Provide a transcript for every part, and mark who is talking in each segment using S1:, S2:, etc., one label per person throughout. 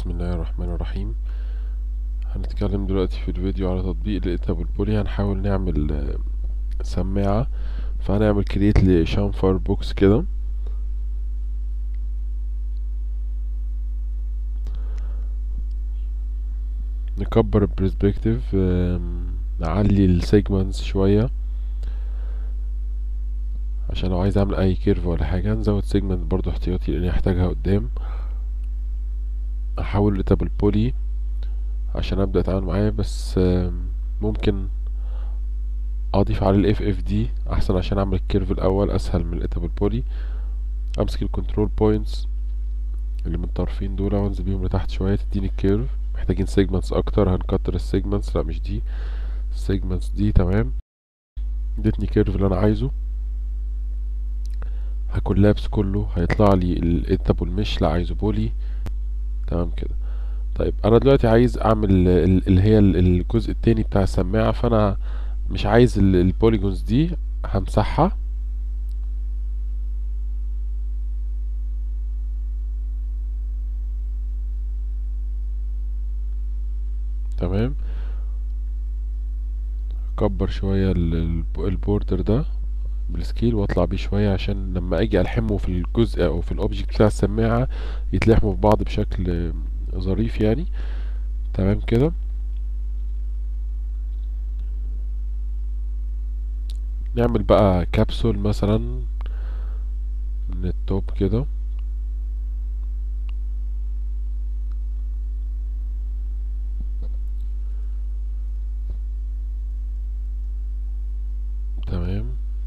S1: بسم الله الرحمن الرحيم هنتكلم دلوقتي في الفيديو على تطبيق لإيتابل بولي هنحاول نعمل آه، سماعة فهنعمل كريت لشامفر بوكس كده نكبر البرسبكتيف نعلي السيجمنتس شوية عشان لو عايز اعمل اي كيرف ولا حاجة نزود سيجمنت برضو احتياطي لاني هحتاجها قدام احول لتابل بولي عشان ابدا اتعامل معاه بس آم، ممكن اضيف على الاف اف دي احسن عشان اعمل الكيرف الاول اسهل من الاتابل بولي امسك الكنترول بوينتس اللي من الطرفين دول وانزل بيهم لتحت شويه تديني الكيرف محتاجين سيجمنتس اكتر هنكتر السيجمنتس لا مش دي السيجمنتس دي تمام ادتني كيرف اللي انا عايزه هكولابس كله هيطلع لي الاتابل مش لا عايزه بولي تمام كده طيب انا دلوقتي عايز اعمل ال- اللي هي ال- الجزء التاني بتاع السماعة فانا مش عايز ال- البوليجونز دي همسحها تمام اكبر شوية ال- ال- البوردر ده بالسكيل واطلع بيه شوية عشان لما اجي الحمه في الجزء او في الاوبجكت بتاع السماعة يتلحموا في بعض بشكل ظريف يعني تمام كده نعمل بقى كبسول مثلا من التوب كده تمام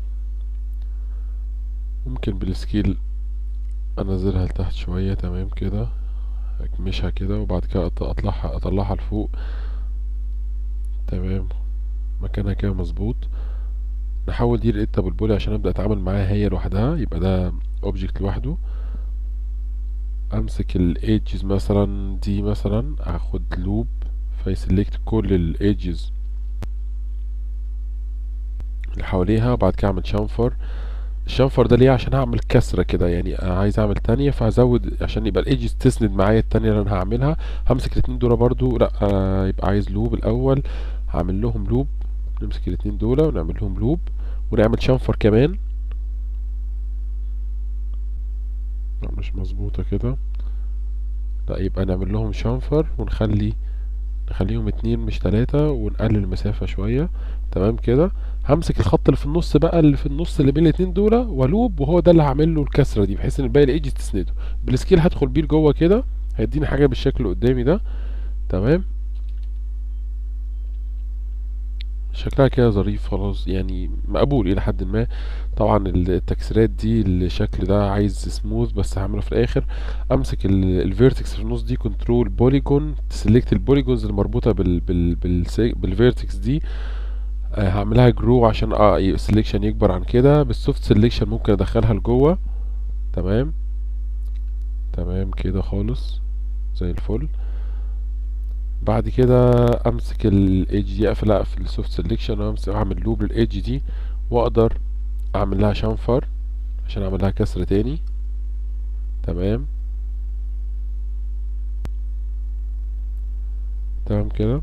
S1: ممكن بالسكيل انزلها لتحت شوية تمام كده اكمشها كده وبعد كده أط- اطلعها اطلعها لفوق تمام مكانها كده مظبوط نحول دي لإيتابل بولي عشان ابدا اتعامل معاها هي لوحدها يبقى ده اوبجكت لوحده امسك الايدجز مثلا دي مثلا اخد لوب فيسلكت كل الايدجز اللي حواليها وبعد كده اعمل شنفر الشنفر ده ليه عشان هعمل كسرة كده يعني انا عايز اعمل تانية فهزود عشان يبقى الايدجز تسند معايا التانية اللي انا هعملها همسك الاتنين دول برضو لا آه يبقى عايز لوب الاول هعمل لهم لوب نمسك الاتنين دول ونعمل لهم لوب ونعمل شنفر كمان لا مش مظبوطة كده لا يبقى نعمل لهم شنفر ونخلي نخليهم اتنين مش تلاتة ونقلل المسافة شوية تمام كده همسك الخط اللي في النص بقى اللي في النص اللي بين الاتنين دول والوب وهو ده اللي هعمل له الكسرة دي بحيث ان باقي الايدج تسنده بالسكيل هدخل بيه لجوه كده هيديني حاجة بالشكل اللي قدامي ده تمام شكلها كده ظريف خلاص يعني مقبول الى حد ما طبعا التكسيرات دي الشكل ده عايز سموث بس هعمله في الاخر امسك الفيرتكس في النص دي كنترول بوليجون تسلكت البوليجونز المربوطه بال بال بال بالفيرتكس دي آه، هعملها جرو عشان اه السلكشن يكبر عن كده بالسوفت سلكشن ممكن ادخلها لجوه تمام تمام كده خالص زي الفل بعد كده امسك الايدج دي اقفل اقفل السوفت سيلكشن وامسك اعمل لوب للايدج دي واقدر اعمل لها شنفر عشان اعمل لها كسر تاني تمام تمام كده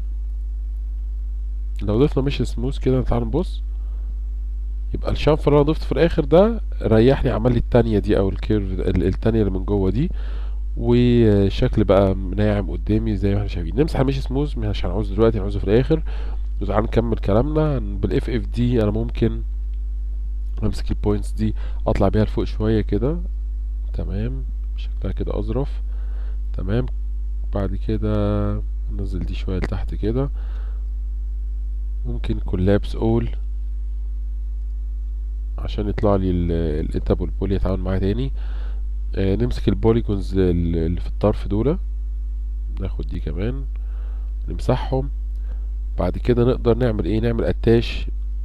S1: لو ضفنا مش سموث كده تعال نبص يبقى الشنفر اللي انا ضفته في الاخر ده ريحني عمل لي التانية دي او الكيرف ال- التانية اللي من جوه دي والشكل بقى ناعم قدامي زي ما احنا شايفين نمسح المش سموث مش هنعوزه دلوقتي هنعوزه في الاخر وتعالى نكمل كلامنا بالاف اف دي انا ممكن امسك البوينتس دي اطلع بيها لفوق شويه كده تمام شكلها كده اظرف تمام بعد كده انزل دي شويه لتحت كده ممكن كولابس اول عشان يطلع لي الاتابل بولي يتعامل معايا تاني آه نمسك البوليجونز اللي في الطرف دول ناخد دي كمان نمسحهم بعد كده نقدر نعمل ايه نعمل اتاش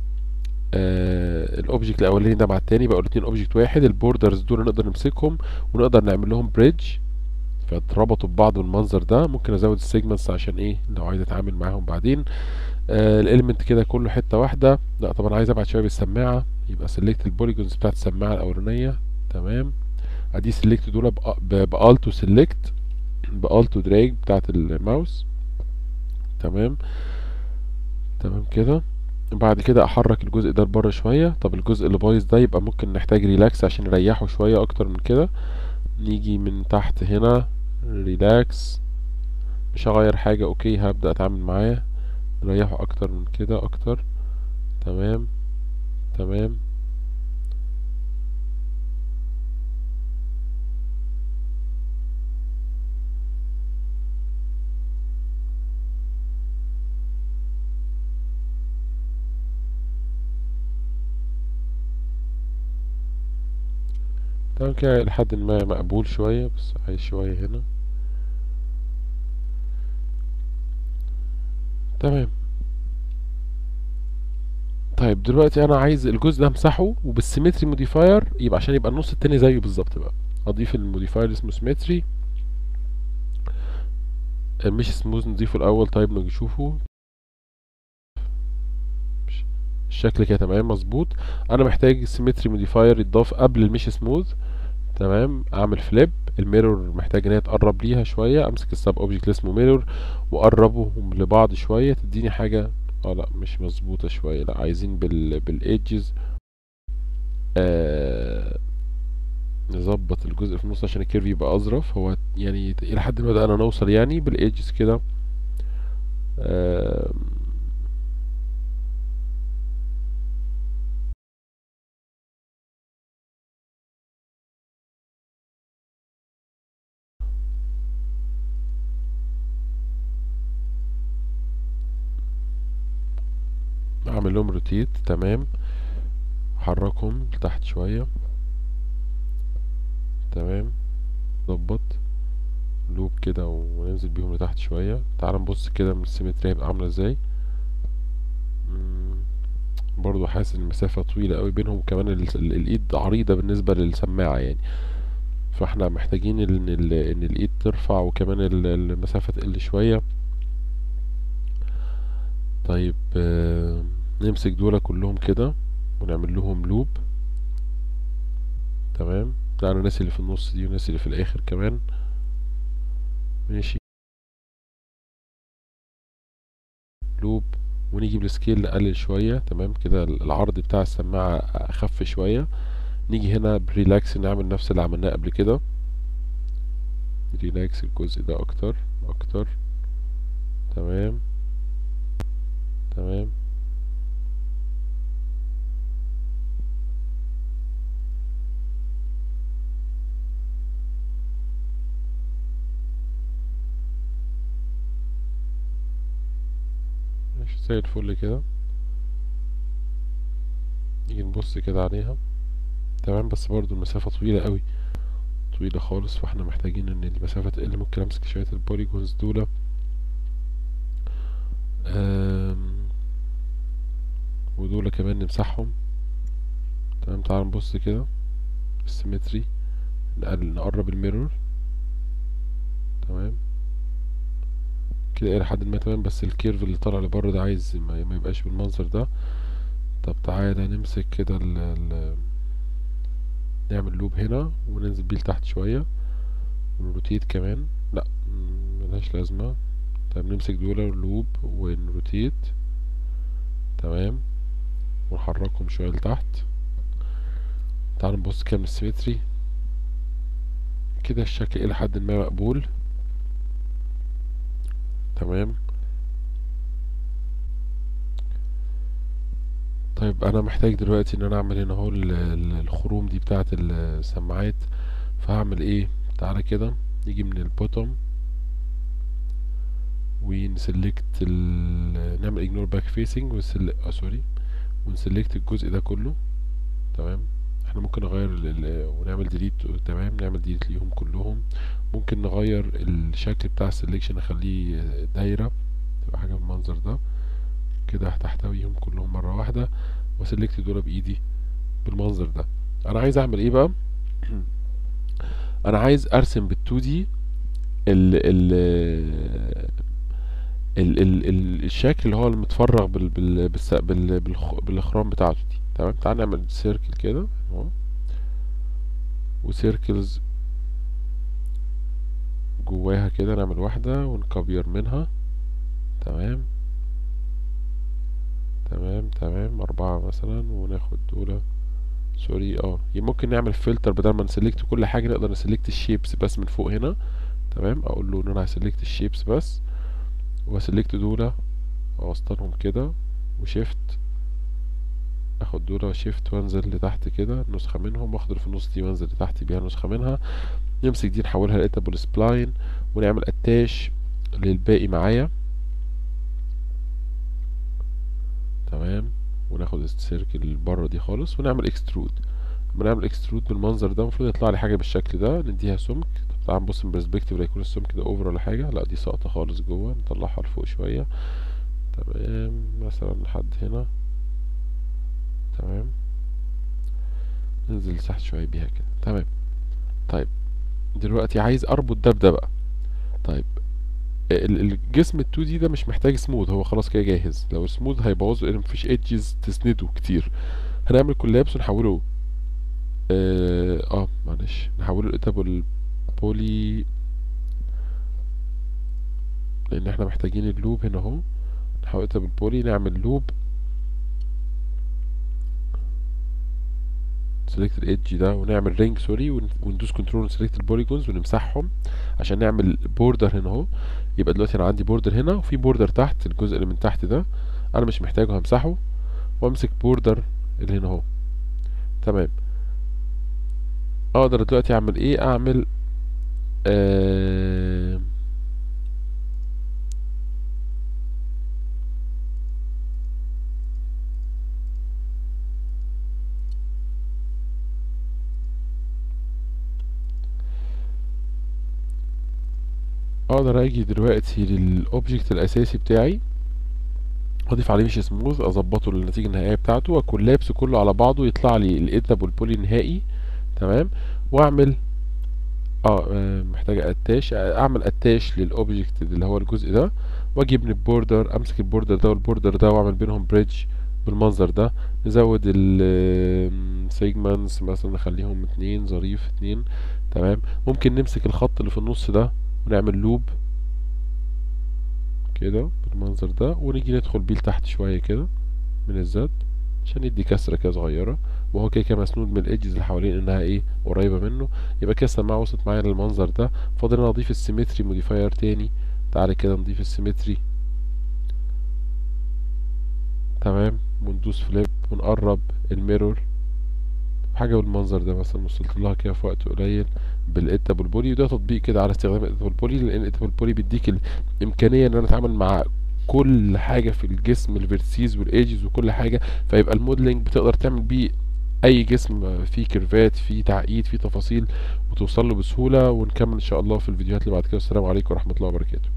S1: آه الاوبجكت الاولاني ده مع التاني بقوا الاتنين اوبجكت واحد البوردرز دول نقدر نمسكهم ونقدر نعمل لهم بريدج فاتربطوا ببعض بالمنظر ده ممكن ازود السيجمنتس عشان ايه لو عايز اتعامل معاهم بعدين آه الاليمنت كده كله حته واحده لا طبعا عايز ابعد شويه بالسماعه يبقى سيلكت البوليجونز بتاعت السماعه الاولانيه تمام ادي سيلكت دول بالتو سيلكت بالت ودراج بتاعت الماوس تمام تمام كده بعد كده احرك الجزء ده لبره شويه طب الجزء اللي بايظ ده يبقى ممكن نحتاج ريلاكس عشان نريحه شويه اكتر من كده نيجي من تحت هنا ريلاكس مش هغير حاجه اوكي هبدا اتعامل معاه نريحه اكتر من كده اكتر تمام تمام تمام كده لحد ما مقبول شوية بس عايز شوية هنا تمام طيب دلوقتي انا عايز الجزء ده امسحه وبالسيمتري موديفاير يبقى عشان يبقى النص التاني زيه بالظبط بقى اضيف الموديفاير اسمه سيمتري مش سموث نضيفه الاول طيب نشوفه الشكل كده تمام مظبوط انا محتاج سيمتري موديفاير يتضاف قبل المش سموث تمام اعمل فليب الميرور محتاج ان هي تقرب ليها شويه امسك السب اوبجكت اللي اسمه ميرور واقربهم لبعض شويه تديني حاجه اه لا مش مظبوطه شويه لا عايزين بال بالايدجز آه نظبط الجزء في النص عشان الكيرف يبقى اظرف هو يعني الى حد ما بدأنا نوصل يعني بالايدجز كده آه اعمل لهم روتيت تمام حركهم لتحت شوية تمام ظبط لوب كده وننزل بيهم لتحت شوية تعال نبص كده من السيمترية هيبقى عاملة ازاي برضو حاسس ان المسافة طويلة قوي بينهم وكمان ال ال الايد عريضة بالنسبة للسماعة يعني فاحنا محتاجين ان ال ان الايد ترفع وكمان المسافة تقل شوية طيب آه نمسك دول كلهم كده ونعمل لهم لوب تمام لا انا ناسي اللي في النص دي وناسي اللي في الاخر كمان ماشي لوب ونيجي بالسكيل نقلل شوية تمام كده العرض بتاع السماعة اخف شوية نيجي هنا بريلاكس نعمل نفس اللي عملناه قبل كده ريلاكس الجزء ده اكتر اكتر تمام تمام ماشي زي الفل كده نيجي نبص كده عليها تمام بس برضو المسافة طويلة قوي طويلة خالص فاحنا محتاجين ان المسافة تقل ممكن امسك شوية البوليجونز دول ودول كمان نمسحهم تمام تعال نبص كده السيمتري نقل نقرب الميرور تمام كده الى حد ما تمام بس الكيرف اللي طالع لبره ده عايز ما ما يبقاش بالمنظر ده طب تعالى نمسك كده ال ال نعمل لوب هنا وننزل بيه لتحت شوية ونروتيت كمان لا ملهاش لازمة طيب نمسك دول لوب ونروتيت تمام ونحركهم شوية لتحت تعال نبص كده من السيمتري كده الشكل الى حد ما مقبول تمام طيب انا محتاج دلوقتي ان انا اعمل هنا اهو الخروم دي بتاعه السماعات فهعمل ايه تعالى كده نيجي من البوتوم ونسلكت نعمل اجنور باك فيسنج اه سوري ونسلكت الجزء ده كله تمام احنا ممكن نغير ونعمل ديليت تمام نعمل ديليت ليهم كلهم ممكن نغير الشكل بتاع السلكشن نخليه دايرة تبقى حاجة بالمنظر ده كده هتحتويهم كلهم مرة واحدة وسلكت دول بايدي بالمنظر ده انا عايز اعمل ايه بقى انا عايز ارسم بالتو دي ال ال ال ال ال الشكل اللي هو المتفرغ بال بال بال بالاخرام بتاعته دي تمام تعال نعمل سيركل كده اهو وسيركلز جواها كده نعمل واحدة ونكبر منها تمام تمام تمام أربعة مثلا وناخد دول سوري اه ممكن نعمل فلتر بدل ما نسلكت كل حاجة نقدر نسلكت الشيبس بس من فوق هنا تمام اقول له ان انا هسلكت الشيبس بس واسلكت دول اوسطنهم كده وشيفت اخد دول وشيفت وانزل لتحت كده نسخة منهم واخد اللي في النص دي وانزل لتحت بيها نسخة منها نمسك دي نحولها لإيتابل سبلاين ونعمل اتاش للباقي معايا تمام وناخد السيركل اللي بره دي خالص ونعمل اكسترود لما نعمل اكسترود بالمنظر ده المفروض يطلع لي حاجه بالشكل ده نديها سمك طب تعال نبص من برسبكتيف لا يكون السمك ده اوفر ولا حاجه لا دي ساقطه خالص جوه نطلعها لفوق شويه تمام مثلا لحد هنا تمام ننزل لتحت شويه بيها كده تمام طيب دلوقتي عايز اربط ده بده بقى طيب الجسم ال 2 دي ده مش محتاج سموث هو خلاص كده جاهز لو سموث هيبوظه لان مفيش ايدجز تسنده كتير هنعمل كولابس ونحوله اه, آه معلش نحوله لإيتابل بولي لان احنا محتاجين اللوب هنا اهو نحول إيتابل بولي نعمل لوب سيلكت الايدج ده ونعمل رينج سوري وندوس كنترول ونسلكت البوليجونز ونمسحهم عشان نعمل بوردر هنا اهو يبقى دلوقتي انا عندي بوردر هنا وفي بوردر تحت الجزء اللي من تحت ده انا مش محتاجه همسحه وامسك بوردر اللي هنا اهو تمام اقدر دلوقتي اعمل ايه اعمل آه اقدر اجي دلوقتي للاوبجكت الاساسي بتاعي اضيف عليه مش سموث اظبطه للنتيجه النهائيه بتاعته واكولابس كله على بعضه يطلع لي الايتابل بولي نهائي تمام واعمل اه آه، محتاج اتاش اعمل اتاش للاوبجكت اللي هو الجزء ده واجي ابني البوردر امسك البوردر ده والبوردر ده واعمل بينهم بريدج بالمنظر ده نزود السيجمنتس مثلا نخليهم اتنين ظريف اتنين تمام ممكن نمسك الخط اللي في النص ده ونعمل لوب كده بالمنظر ده ونيجي ندخل بيه لتحت شوية كده من الزد عشان يدي كسرة كده صغيرة وهو كده كده مسنود من الايدجز اللي حوالين انها ايه قريبة منه يبقى كده السماعة وصلت معايا للمنظر ده فاضل انا اضيف السيمتري موديفاير تاني تعالى كده نضيف السيمتري تمام وندوس فليب ونقرب الميرور حاجة بالمنظر ده مثلا وصلت لها كده في وقت قليل بالايتابل بولي وده تطبيق كده على استخدام الايتابل بولي لان الايتابل بولي بيديك الامكانية ان انا اتعامل مع كل حاجة في الجسم الفيرتسيز والايدجز وكل حاجة فيبقى الموديلنج بتقدر تعمل بيه اي جسم فيه كيرفات فيه تعقيد فيه تفاصيل وتوصل له بسهولة ونكمل ان شاء الله في الفيديوهات اللي بعد كده والسلام عليكم ورحمة الله وبركاته